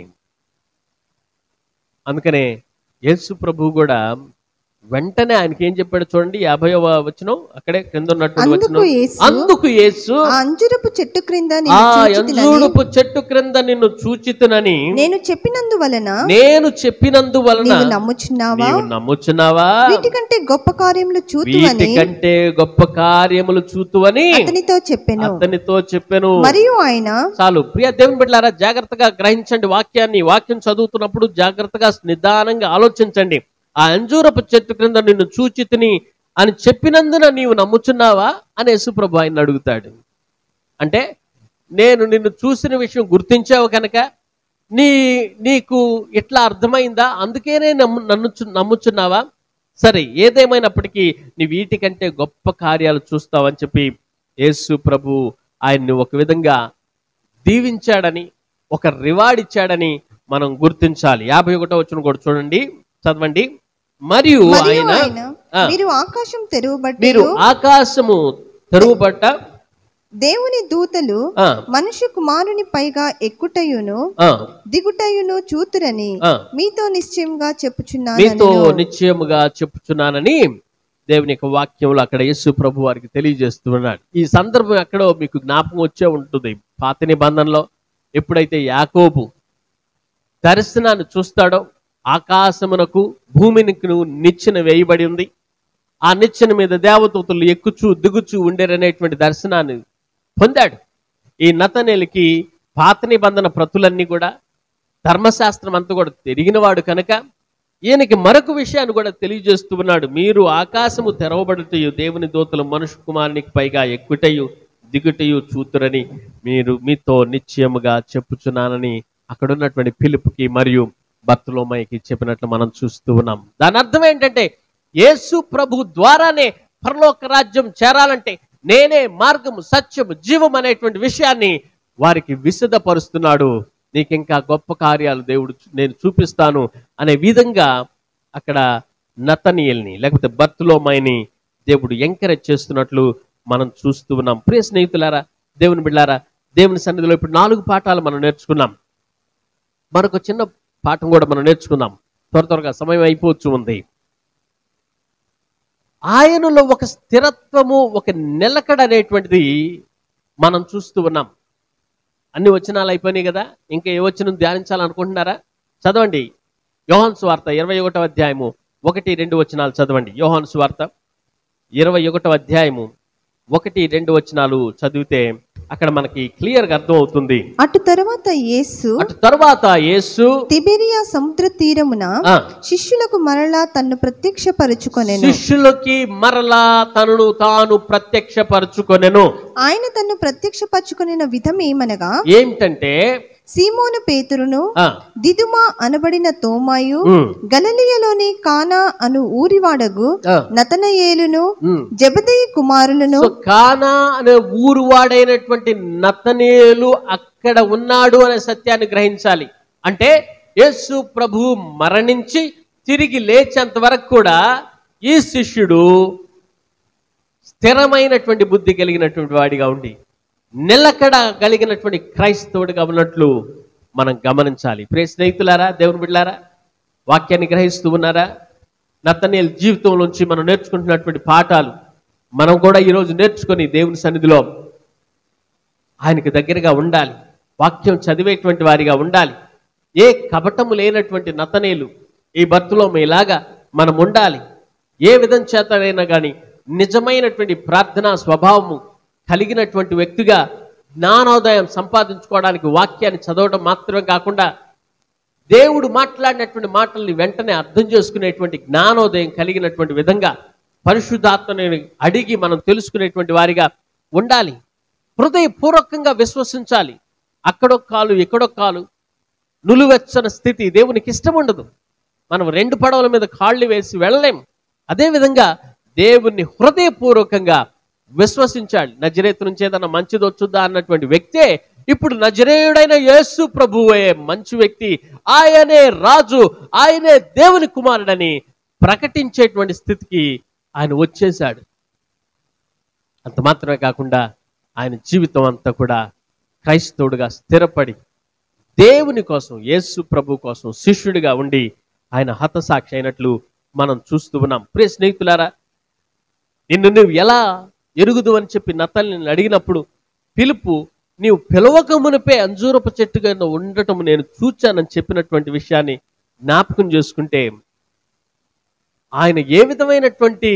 అందుకనే యేసు ప్రభు కూడా వెంటనే ఆయనకి ఏం చెప్పాడు చూడండి యాభైవ వచనం అక్కడే కింద ఉన్నటువంటి అందుకు వచనం యేసు అందుకు యేసు ఆ అంజురపు చెట్టు క్రింద ఆ నిన్ను చూచితినని యంజూడుపు చెట్టు క్రింద నిన్ను చూచితునని నేను చెప్పినందువలన నేను చెప్పినందువలన నీవు నమ్ముచున్నావా నీవు నమ్ముచున్నావా వీటికంటే గొప్ప కార్యములు చూతువని వీటికంటే గొప్ప కార్యములు చూతువని అతనితో చెప్పెను అతనితో చెప్పాను మరియు ఆయన చాలు ప్రియ దేవుని బిడ్డలారా జాగ్రత్తగా గ్రహించండి వాక్యాన్ని వాక్యం చదువుతున్నప్పుడు జాగ్రత్తగా నిదానంగా ఆలోచించండి ఆ అంజూరపు చెట్టు క్రింద నిన్ను చూచితిని అని చెప్పినందున నీవు నమ్ముచున్నావా అని యేసుప్రభు ఆయన అడుగుతాడు అంటే నేను నిన్ను చూసిన విషయం గుర్తించావు కనుక నీ నీకు ఇట్లా అర్థమైందా అందుకేనే నమ్ము నన్ను చు- నమ్ముచున్నావా సరే ఏదేమైనప్పటికీ నీ వీటికంటే గొప్ప కార్యాలు చూస్తావని చెప్పి యేసు ప్రభు ఆయన్ని ఒక విధంగా దీవించాడని ఒక రివార్డ్ ఇచ్చాడని మనం గుర్తించాలి యాభై ఒకటో వచ్చిన కూడా చూడండి చదవండి మరియు మరియు ఆయన ఆయన ఆ, మీరు ఆకాశం తెరువబట్టి మీరు ఆకాశము తెరువుబట్ట దేవుని దూతలు ఆ, మనుష్య కుమారుని పైగా ఎక్కుటయును ఆ, దిగుటయును చూతురని ఆ. మీతో నిశ్చయంగా చెప్పుచున్నాను మీతో నిశ్చయముగా చెప్పుచున్నానని దేవుని యొక్క వాక్యంలో అక్కడ యేసు ప్రభు వారికి తెలియజేస్తున్నాడు ఈ సందర్భం ఎక్కడో మీకు జ్ఞాపకం వచ్చే ఉంటుంది పాత నిబంధనలో ఎప్పుడైతే యాకోబు దర్శనాన్ని చూస్తాడో ఆకాశమునకు భూమికి నిచ్చెన వేయబడి ఉంది ఆ నిచ్చెన మీద దేవదూతలు ఎక్కుచూ దిగుచూ ఉండేరనేటువంటి దర్శనాన్ని పొందాడు ఈ నతనేలికి పాత నిబంధన ప్రతులన్నీ కూడా ధర్మశాస్త్రం అంతా కూడా తిరిగినవాడు కనుక ఈయనకి మరొక విషయాన్ని కూడా తెలియజేస్తూ ఉన్నాడు మీరు ఆకాశము తెరవబడుటయు దేవుని దూతలు మనుషు కుమారునికి పైగా ఎక్కుటయు దిగుటయు చూతురని మీరు మీతో నిశ్చయముగా చెప్పుచున్నానని అక్కడ ఉన్నటువంటి పిలుపుకి మరియు భర్తలోమయ్యకి చెప్పినట్లు మనం చూస్తూ ఉన్నాం దాని అర్థం ఏంటంటే యేసు ప్రభు ద్వారానే పరలోక రాజ్యం చేరాలంటే నేనే మార్గము సత్యము జీవం అనేటువంటి విషయాన్ని వారికి విశదపరుస్తున్నాడు నీకు ఇంకా గొప్ప కార్యాలు దేవుడు చూ- నేను చూపిస్తాను అనే విధంగా అక్కడ నతనీయుల్ని లేకపోతే బర్తులోమైని దేవుడు ఎంకరేజ్ చేస్తున్నట్లు మనం చూస్తూ ఉన్నాం ప్రియ స్నేహితులారా దేవుని బిడ్డారా దేవుని సన్నిధిలో ఇప్పుడు నాలుగు పాఠాలు మనం నేర్చుకున్నాం మరొక చిన్న పాఠం కూడా మనం నేర్చుకుందాం త్వర త్వరగా సమయం అయిపోవచ్చు ఉంది ఆయనలో ఒక స్థిరత్వము ఒక నిలకడ అనేటువంటిది మనం చూస్తూ ఉన్నాం అన్ని వచనాలు అయిపోయినాయి కదా ఇంకా ఏ వచనం ధ్యానించాలనుకుంటున్నారా చదవండి యోహాన్ సువార్త ఇరవై ఒకటవ అధ్యాయము ఒకటి రెండు వచనాలు చదవండి యోహాన్ సువార్త ఇరవై ఒకటవ అధ్యాయము ఒకటి రెండు వచనాలు చదివితే అక్కడ మనకి క్లియర్గా అర్థం అవుతుంది అటు తరువాత యేసు అటు తరువాత యేసు తిబెరియా సముద్ర తీరమున ఆ, శిష్యులకు మరలా తన్ను ప్రత్యక్షపరచుకొనెను శిష్యులకి మరలా తనను తాను ప్రత్యక్షపరచుకొనెను ఆయన తన్ను ప్రత్యక్షపరచుకొనిన విధం ఏమనగా ఏమిటంటే సీమోను పేతురును ఆ, దిదుమా అనబడిన తోమాయు ఉమ్, గలలియలోని కానా అను ఊరివాడగు ఆ, నతనయేలును ఉమ్. జబదయి కుమారులను సో కానా అనే ఊరు వాడైనటువంటి నతనేలు అక్కడ ఉన్నాడు అనే సత్యాన్ని గ్రహించాలి అంటే యేసు ప్రభు మరణించి తిరిగి లేచేంత వరకు కూడా ఈ శిష్యుడు స్థిరమైనటువంటి బుద్ధి కలిగినటువంటి వాడిగా ఉండి నిలకడ కలిగినటువంటి క్రైస్తవుడిగా ఉన్నట్లు మనం గమనించాలి ప్రియ స్నేహితులారా దేవుని బిడ్డారా వాక్యాన్ని గ్రహిస్తూ ఉన్నారా నత్తనేల్ జీవితంలోంచి మనం నేర్చుకుంటున్నటువంటి పాఠాలు మనం కూడా ఈరోజు నేర్చుకొని దేవుని సన్నిధిలో ఆయనకు దగ్గరగా ఉండాలి వాక్యం చదివేటువంటి వారిగా ఉండాలి ఏ కపటము లేనటువంటి నతనేలు ఈ భర్తలో ఇలాగా మనం ఉండాలి ఏ విధం చేతనైనా కానీ నిజమైనటువంటి ప్రార్థనా స్వభావము కలిగినటువంటి వ్యక్తిగా జ్ఞానోదయం సంపాదించుకోవడానికి వాక్యాన్ని చదవడం మాత్రమే కాకుండా దేవుడు మాట్లాడినటువంటి మాటల్ని వెంటనే అర్థం చేసుకునేటువంటి జ్ఞానోదయం కలిగినటువంటి విధంగా పరిశుద్ధాత్మని అడిగి మనం తెలుసుకునేటువంటి వారిగా ఉండాలి హృదయపూర్వకంగా విశ్వసించాలి అక్కడొక కాలు ఎక్కడొక కాలు నులువెచ్చని స్థితి దేవునికి ఇష్టం ఉండదు మనం రెండు పడవల మీద కాళ్ళు వేసి వెళ్ళలేం అదేవిధంగా దేవుణ్ణి హృదయపూర్వకంగా విశ్వసించాలి నజరేతు నుంచి ఏదైనా మంచిది వచ్చుద్దా అన్నటువంటి వ్యక్తే ఇప్పుడు నజరేయుడైన యేసు ప్రభువే మంచి వ్యక్తి ఆయనే రాజు ఆయనే దేవుని కుమారుడని ప్రకటించేటువంటి స్థితికి ఆయన వచ్చేశాడు అంత మాత్రమే కాకుండా ఆయన జీవితం అంతా కూడా క్రైస్తవుడిగా స్థిరపడి దేవుని కోసం యేసు ప్రభు కోసం శిష్యుడిగా ఉండి ఆయన హతసాక్షి అయినట్లు మనం చూస్తూ ఉన్నాం ప్రియ స్నేహితులారా నిన్ను నువ్వు ఎలా ఎరుగుదు అని చెప్పి నతల్ని అడిగినప్పుడు పిలుపు నీవు పిలవక మునిపే అంజూరపు చెట్టుగా ఉండటం నేను చూచానని చెప్పినటువంటి విషయాన్ని జ్ఞాపకం చేసుకుంటే ఆయన ఏ విధమైనటువంటి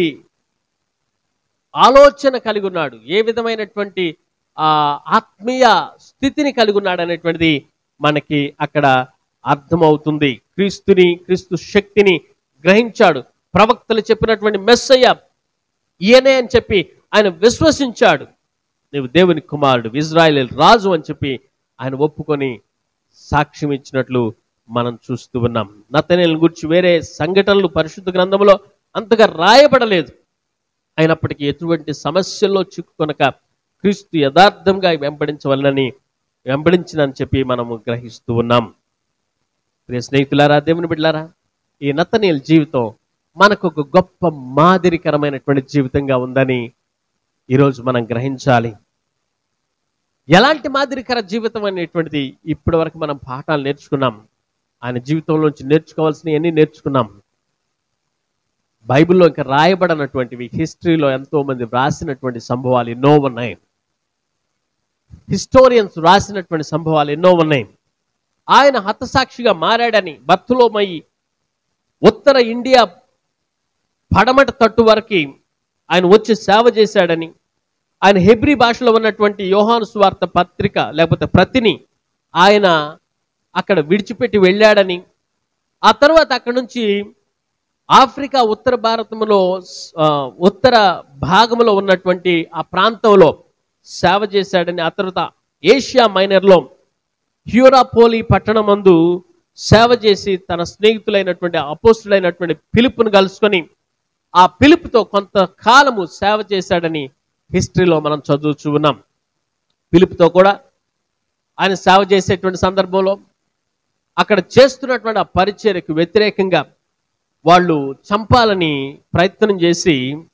ఆలోచన కలిగి ఉన్నాడు ఏ విధమైనటువంటి ఆ ఆత్మీయ స్థితిని కలిగి ఉన్నాడు అనేటువంటిది మనకి అక్కడ అర్థమవుతుంది క్రీస్తుని క్రీస్తు శక్తిని గ్రహించాడు ప్రవక్తలు చెప్పినటువంటి మెస్సయ్య ఈయనే అని చెప్పి ఆయన విశ్వసించాడు నీవు దేవుని కుమారుడు ఇజ్రాయేల్ రాజు అని చెప్పి ఆయన ఒప్పుకొని సాక్ష్యం ఇచ్చినట్లు మనం చూస్తూ ఉన్నాం నతనేల గురించి వేరే సంఘటనలు పరిశుద్ధ గ్రంథంలో అంతగా రాయబడలేదు అయినప్పటికీ ఎటువంటి సమస్యల్లో చిక్కుకొనక క్రీస్తు యథార్థంగా వెంబడించవలనని వెంబడించినని చెప్పి మనము గ్రహిస్తూ ఉన్నాం ప్రియ స్నేహితులారా దేవుని బిడ్డలారా ఈ నతనీయుల జీవితం మనకు ఒక గొప్ప మాదిరికరమైనటువంటి జీవితంగా ఉందని ఈరోజు మనం గ్రహించాలి ఎలాంటి మాదిరికర జీవితం అనేటువంటిది ఇప్పటి వరకు మనం పాఠాలు నేర్చుకున్నాం ఆయన జీవితంలోంచి నేర్చుకోవాల్సినవన్నీ నేర్చుకున్నాం బైబిల్లో ఇంకా రాయబడనటువంటివి హిస్టరీలో ఎంతో మంది వ్రాసినటువంటి సంభవాలు ఎన్నో ఉన్నాయి హిస్టోరియన్స్ రాసినటువంటి సంభవాలు ఎన్నో ఉన్నాయి ఆయన హతసాక్షిగా మారాడని బర్తులోమయ్యి ఉత్తర ఇండియా పడమట తట్టు వరకు ఆయన వచ్చి సేవ చేశాడని ఆయన హెబ్రి భాషలో ఉన్నటువంటి యోహాను స్వార్త పత్రిక లేకపోతే ప్రతిని ఆయన అక్కడ విడిచిపెట్టి వెళ్ళాడని ఆ తర్వాత అక్కడ నుంచి ఆఫ్రికా ఉత్తర భారతంలో ఆ, ఉత్తర భాగంలో ఉన్నటువంటి ఆ ప్రాంతంలో సేవ చేశాడని ఆ తర్వాత ఏషియా మైనర్లో హ్యూరాపోలి పట్టణమందు సేవ చేసి తన స్నేహితులైనటువంటి అపోస్తుడైనటువంటి పిలుపును కలుసుకొని ఆ పిలుపుతో కొంతకాలము సేవ చేశాడని హిస్టరీలో మనం చదువుచూ ఉన్నాం పిలుపుతో కూడా ఆయన సేవ చేసేటువంటి సందర్భంలో అక్కడ చేస్తున్నటువంటి ఆ పరిచర్యకు వ్యతిరేకంగా వాళ్ళు చంపాలని ప్రయత్నం చేసి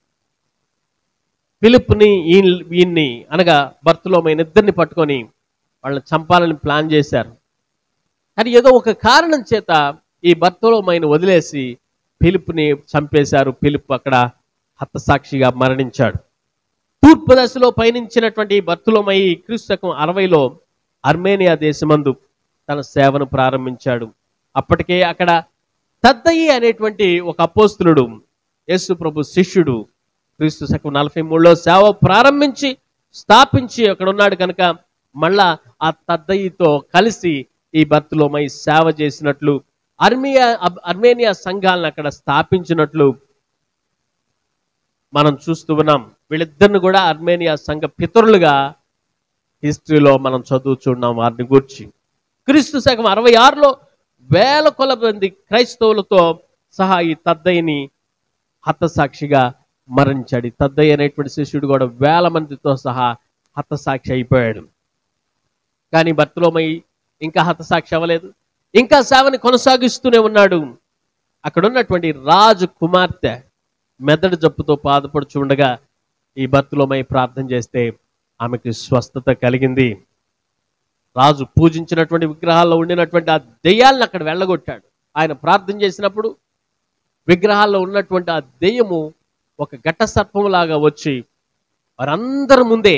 పిలుపుని ఈయన- ఈయన్ని అనగా భర్తలోమైన ఇద్దరిని పట్టుకొని వాళ్ళని చంపాలని ప్లాన్ చేశారు కానీ ఏదో ఒక కారణం చేత ఈ భర్తలోమైన వదిలేసి పిలుపుని చంపేశారు పిలుపు అక్కడ హతసాక్షిగా మరణించాడు తూర్పు దశలో పయనించినటువంటి ఈ భర్తలోమై క్రీస్తు శకం అరవైలో అర్మేనియా దేశమందు తన సేవను ప్రారంభించాడు అప్పటికే అక్కడ తద్దయి అనేటువంటి ఒక అపోస్తులుడు యేసు ప్రభు శిష్యుడు క్రీస్తు శకం నలభై మూడులో సేవ ప్రారంభించి స్థాపించి అక్కడ ఉన్నాడు కనుక మళ్ళా ఆ తద్దయితో కలిసి ఈ భర్తలోమై సేవ చేసినట్లు అర్మియా అబ్- అర్మేనియా సంఘాలను అక్కడ స్థాపించినట్లు మనం చూస్తూ ఉన్నాం వీళ్ళిద్దరిని కూడా అర్మేనియా సంఘ పితరులుగా హిస్టరీలో మనం చదువుచున్నాం వారిని గూర్చి క్రీస్తు శకం అరవై ఆరులో వేల కొల మంది క్రైస్తవులతో సహా ఈ తద్దయిని హతసాక్షిగా మరణించాడు ఈ తద్దయ్య అనేటువంటి శిష్యుడు కూడా వేల మందితో సహా హతసాక్షి అయిపోయాడు కానీ భర్తలోమై ఇంకా హతసాక్షి అవ్వలేదు ఇంకా సేవని కొనసాగిస్తూనే ఉన్నాడు అక్కడ ఉన్నటువంటి రాజు కుమార్తె మెదడు జబ్బుతో బాధపడుచు ఉండగా ఈ భర్తలోమై ప్రార్థన చేస్తే ఆమెకి స్వస్థత కలిగింది రాజు పూజించినటువంటి విగ్రహాల్లో ఉండినటువంటి ఆ దెయ్యాలను అక్కడ వెళ్ళగొట్టాడు ఆయన ప్రార్థన చేసినప్పుడు విగ్రహాల్లో ఉన్నటువంటి ఆ దెయ్యము ఒక ఘట్ట సర్పంలాగా వచ్చి వారందరి ముందే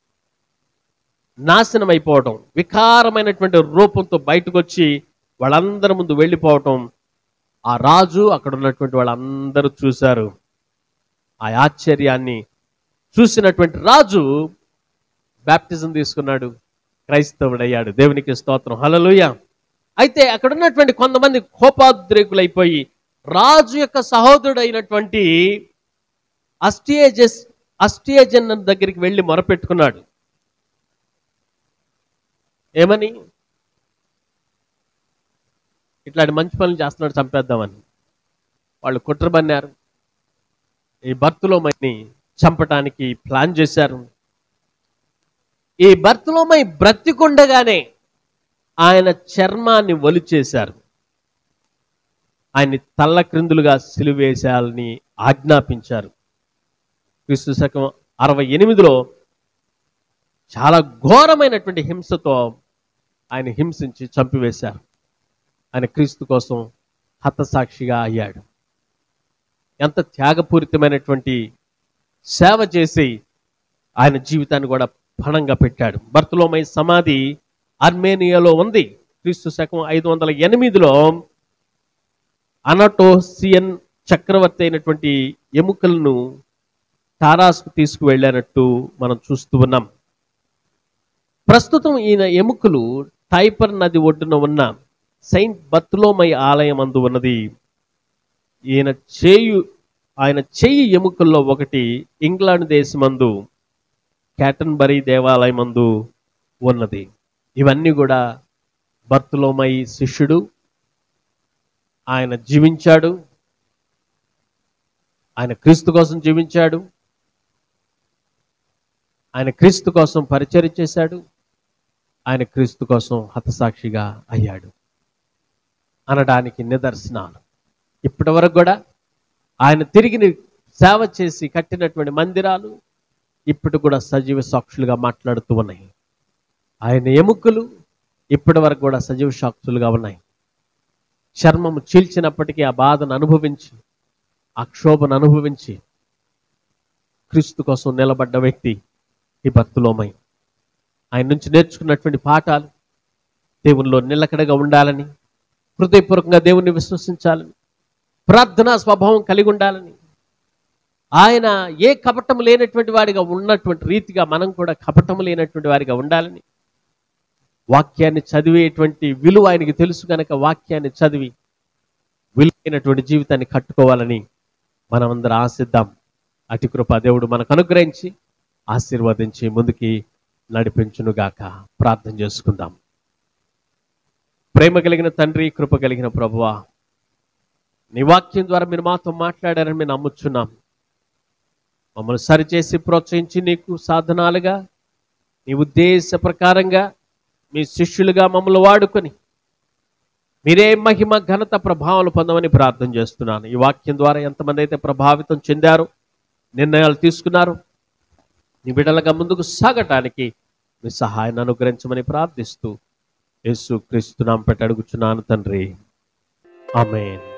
నాశనం అయిపోవటం వికారమైనటువంటి రూపంతో బయటకు వచ్చి వాళ్ళందరి ముందు వెళ్ళిపోవటం ఆ రాజు అక్కడ ఉన్నటువంటి వాళ్ళందరూ చూశారు ఆ ఆశ్చర్యాన్ని చూసినటువంటి రాజు బ్యాప్టిజం తీసుకున్నాడు క్రైస్తవుడయ్యాడు దేవునికి స్తోత్రం హలలుయ అయితే అక్కడ ఉన్నటువంటి కొంతమంది కోపాద్రేకులైపోయి రాజు యొక్క సహోదరుడైనటువంటి అస్టియేజెస్ అస్టియేజన్ దగ్గరికి వెళ్ళి మొరపెట్టుకున్నాడు ఏమని ఇట్లాంటి మంచి పనులు చేస్తున్నాడు చంపేద్దామని వాళ్ళు కుట్రబన్నారు ఈ భర్తలోమైని చంపటానికి ప్లాన్ చేశారు ఈ భర్తలోమై బ్రతికుండగానే ఆయన చర్మాన్ని ఒలిచేశారు ఆయన్ని తల్ల క్రిందులుగా సిలువేశాలని ఆజ్ఞాపించారు క్రీస్తు శకం అరవై ఎనిమిదిలో చాలా ఘోరమైనటువంటి హింసతో ఆయన హింసించి చంపివేశారు ఆయన క్రీస్తు కోసం హతసాక్షిగా అయ్యాడు ఎంత త్యాగపూరితమైనటువంటి సేవ చేసి ఆయన జీవితాన్ని కూడా పణంగా పెట్టాడు బర్తులోమై సమాధి అర్మేనియాలో ఉంది క్రీస్తు శకం ఐదు వందల ఎనిమిదిలో అనటోసియన్ చక్రవర్తి అయినటువంటి ఎముకలను తారాసుకు తీసుకువెళ్ళానట్టు మనం చూస్తూ ఉన్నాం ప్రస్తుతం ఈయన ఎముకలు టైపర్ నది ఒడ్డున ఉన్న సెయింట్ బర్తులోమై ఆలయం అందు ఉన్నది ఈయన చేయు ఆయన చెయ్యి ఎముకల్లో ఒకటి ఇంగ్లాండ్ దేశమందు క్యాటన్బరీ దేవాలయమందు ఉన్నది ఇవన్నీ కూడా బర్తులోమై శిష్యుడు ఆయన జీవించాడు ఆయన క్రీస్తు కోసం జీవించాడు ఆయన క్రీస్తు కోసం పరిచయం చేశాడు ఆయన క్రీస్తు కోసం హతసాక్షిగా అయ్యాడు అనడానికి నిదర్శనాలు ఇప్పటి వరకు కూడా ఆయన తిరిగి సేవ చేసి కట్టినటువంటి మందిరాలు ఇప్పుడు కూడా సజీవ సాక్షులుగా మాట్లాడుతూ ఉన్నాయి ఆయన ఎముకలు ఇప్పటి వరకు కూడా సజీవ సాక్షులుగా ఉన్నాయి చర్మము చీల్చినప్పటికీ ఆ బాధను అనుభవించి ఆ క్షోభను అనుభవించి క్రీస్తు కోసం నిలబడ్డ వ్యక్తి ఈ భక్తులోమై ఆయన నుంచి నేర్చుకున్నటువంటి పాఠాలు దేవునిలో నిలకడగా ఉండాలని హృదయపూర్వకంగా దేవుణ్ణి విశ్వసించాలని ప్రార్థనా స్వభావం కలిగి ఉండాలని ఆయన ఏ కపటం లేనటువంటి వాడిగా ఉన్నటువంటి రీతిగా మనం కూడా కపటం లేనటువంటి వారిగా ఉండాలని వాక్యాన్ని చదివేటువంటి విలువ ఆయనకి తెలుసు కనుక వాక్యాన్ని చదివి విలువైనటువంటి జీవితాన్ని కట్టుకోవాలని మనమందరం ఆశిద్దాం అతి కృప దేవుడు మనకు అనుగ్రహించి ఆశీర్వదించి ముందుకి నడిపించునుగాక ప్రార్థన చేసుకుందాం ప్రేమ కలిగిన తండ్రి కృప కలిగిన ప్రభువా నీ వాక్యం ద్వారా మీరు మాతో మాట్లాడారని మేము నమ్ముచున్నాం మమ్మల్ని సరిచేసి ప్రోత్సహించి నీకు సాధనాలుగా నీ ఉద్దేశ ప్రకారంగా మీ శిష్యులుగా మమ్మల్ని వాడుకొని మీరే మహిమ ఘనత ప్రభావాలు పొందమని ప్రార్థన చేస్తున్నాను ఈ వాక్యం ద్వారా ఎంతమంది అయితే ప్రభావితం చెందారో నిర్ణయాలు తీసుకున్నారు నీ బిడ్డలుగా ముందుకు సాగటానికి మీ సహాయాన్ని అనుగ్రహించమని ప్రార్థిస్తూ యేసు క్రీస్తునాం పెట్టి అడుగుచున్నాను తండ్రి ఆమెన్